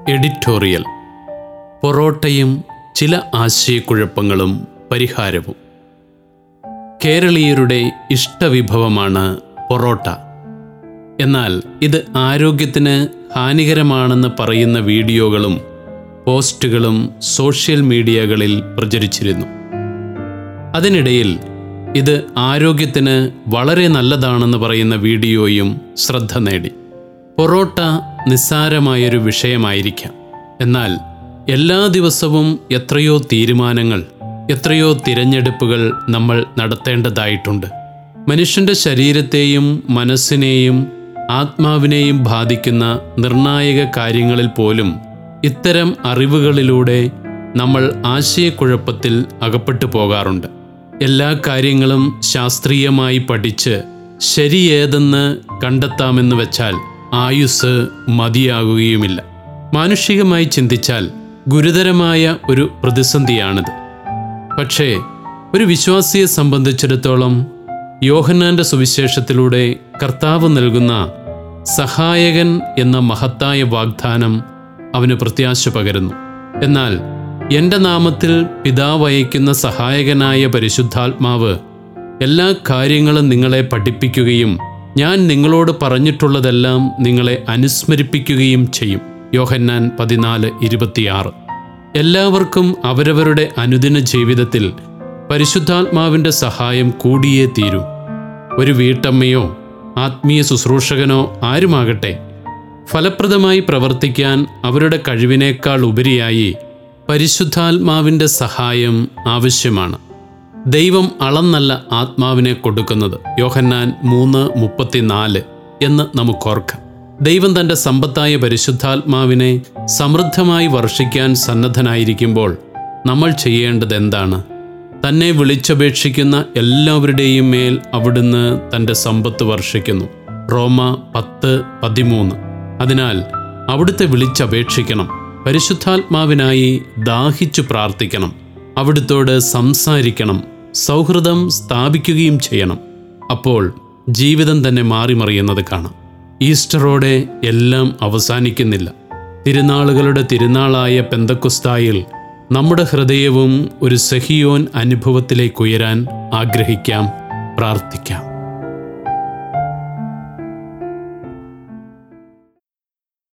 editorial പൊറോട്ടയും ചില ആശയക്കുഴപ്പങ്ങളും പരിഹാരവും കേരളീയരുടെ ഇഷ്ടവിഭവമാണ് പൊറോട്ട എന്നാൽ ഇത് ആരോഗ്യത്തിന് ഹാനികരമാണെന്ന് പറയുന്ന വീഡിയോകളും പോസ്റ്റുകളും സോഷ്യൽ മീഡിയകളിൽ പ്രചരിച്ചിരുന്നു അതിനിടയിൽ ഇത് ആരോഗ്യത്തിന് വളരെ നല്ലതാണെന്ന് പറയുന്ന വീഡിയോയും ശ്രദ്ധ നേടി പൊറോട്ട നിസ്സാരമായൊരു വിഷയമായിരിക്കാം എന്നാൽ എല്ലാ ദിവസവും എത്രയോ തീരുമാനങ്ങൾ എത്രയോ തിരഞ്ഞെടുപ്പുകൾ നമ്മൾ നടത്തേണ്ടതായിട്ടുണ്ട് മനുഷ്യൻ്റെ ശരീരത്തെയും മനസ്സിനെയും ആത്മാവിനെയും ബാധിക്കുന്ന നിർണായക കാര്യങ്ങളിൽ പോലും ഇത്തരം അറിവുകളിലൂടെ നമ്മൾ ആശയക്കുഴപ്പത്തിൽ അകപ്പെട്ടു പോകാറുണ്ട് എല്ലാ കാര്യങ്ങളും ശാസ്ത്രീയമായി പഠിച്ച് ശരിയേതെന്ന് കണ്ടെത്താമെന്ന് വെച്ചാൽ ആയുസ് മതിയാകുകയുമില്ല മാനുഷികമായി ചിന്തിച്ചാൽ ഗുരുതരമായ ഒരു പ്രതിസന്ധിയാണിത് പക്ഷേ ഒരു വിശ്വാസിയെ സംബന്ധിച്ചിടത്തോളം യോഹന്നാന്റെ സുവിശേഷത്തിലൂടെ കർത്താവ് നൽകുന്ന സഹായകൻ എന്ന മഹത്തായ വാഗ്ദാനം അവന് പ്രത്യാശ പകരുന്നു എന്നാൽ എൻ്റെ നാമത്തിൽ പിതാവ് അയക്കുന്ന സഹായകനായ പരിശുദ്ധാത്മാവ് എല്ലാ കാര്യങ്ങളും നിങ്ങളെ പഠിപ്പിക്കുകയും ഞാൻ നിങ്ങളോട് പറഞ്ഞിട്ടുള്ളതെല്ലാം നിങ്ങളെ അനുസ്മരിപ്പിക്കുകയും ചെയ്യും യോഹന്നാൻ പതിനാല് ഇരുപത്തിയാറ് എല്ലാവർക്കും അവരവരുടെ അനുദിന ജീവിതത്തിൽ പരിശുദ്ധാത്മാവിൻ്റെ സഹായം കൂടിയേ തീരൂ ഒരു വീട്ടമ്മയോ ആത്മീയ ശുശ്രൂഷകനോ ആരുമാകട്ടെ ഫലപ്രദമായി പ്രവർത്തിക്കാൻ അവരുടെ കഴിവിനേക്കാൾ ഉപരിയായി പരിശുദ്ധാത്മാവിൻ്റെ സഹായം ആവശ്യമാണ് ദൈവം അളന്നല്ല ആത്മാവിനെ കൊടുക്കുന്നത് യോഹന്നാൻ മൂന്ന് മുപ്പത്തിനാല് എന്ന് നമുക്കോർക്കാം ദൈവം തൻ്റെ സമ്പത്തായ പരിശുദ്ധാത്മാവിനെ സമൃദ്ധമായി വർഷിക്കാൻ സന്നദ്ധനായിരിക്കുമ്പോൾ നമ്മൾ ചെയ്യേണ്ടത് എന്താണ് തന്നെ വിളിച്ചപേക്ഷിക്കുന്ന എല്ലാവരുടെയും മേൽ അവിടുന്ന് തൻ്റെ സമ്പത്ത് വർഷിക്കുന്നു റോമ പത്ത് പതിമൂന്ന് അതിനാൽ അവിടുത്തെ വിളിച്ചപേക്ഷിക്കണം പരിശുദ്ധാത്മാവിനായി ദാഹിച്ചു പ്രാർത്ഥിക്കണം അവിടുത്തോട് സംസാരിക്കണം സൗഹൃദം സ്ഥാപിക്കുകയും ചെയ്യണം അപ്പോൾ ജീവിതം തന്നെ മാറിമറിയുന്നത് കാണാം ഈസ്റ്ററോടെ എല്ലാം അവസാനിക്കുന്നില്ല തിരുനാളുകളുടെ തിരുനാളായ പെന്തക്കുസ്തായിൽ നമ്മുടെ ഹൃദയവും ഒരു സഹിയോൻ അനുഭവത്തിലേക്ക് ഉയരാൻ ആഗ്രഹിക്കാം പ്രാർത്ഥിക്കാം